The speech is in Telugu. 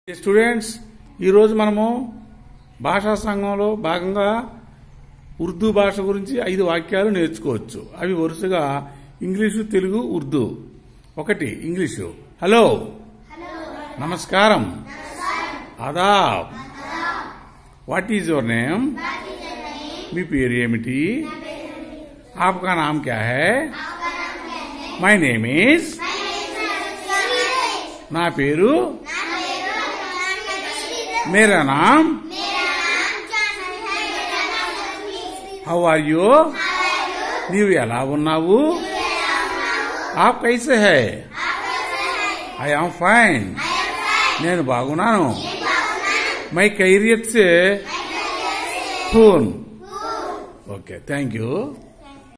స్టూడెంట్స్ ఈరోజు మనము భాషా సంఘంలో భాగంగా ఉర్దూ భాష గురించి ఐదు వాక్యాలు నేర్చుకోవచ్చు అవి వరుసగా ఇంగ్లీషు తెలుగు ఉర్దూ ఒకటి ఇంగ్లీషు హలో నమస్కారం ఆదాబ్ వాట్ ఈజ్ యువర్ నేమ్ మీ పేరు ఏమిటి आपका नाम क्या है మై నేమ్ ఈజ్ నా పేరు మేరా నామ్ హౌ ఆర్ యూ నీవు ఎలా ఉన్నావు ఆప్ కైసే హై ఐ ఆమ్ ఫైన్ నేను బాగున్నాను మై ఖైరియత్ సే ఫోన్ ఓకే థ్యాంక్ యూ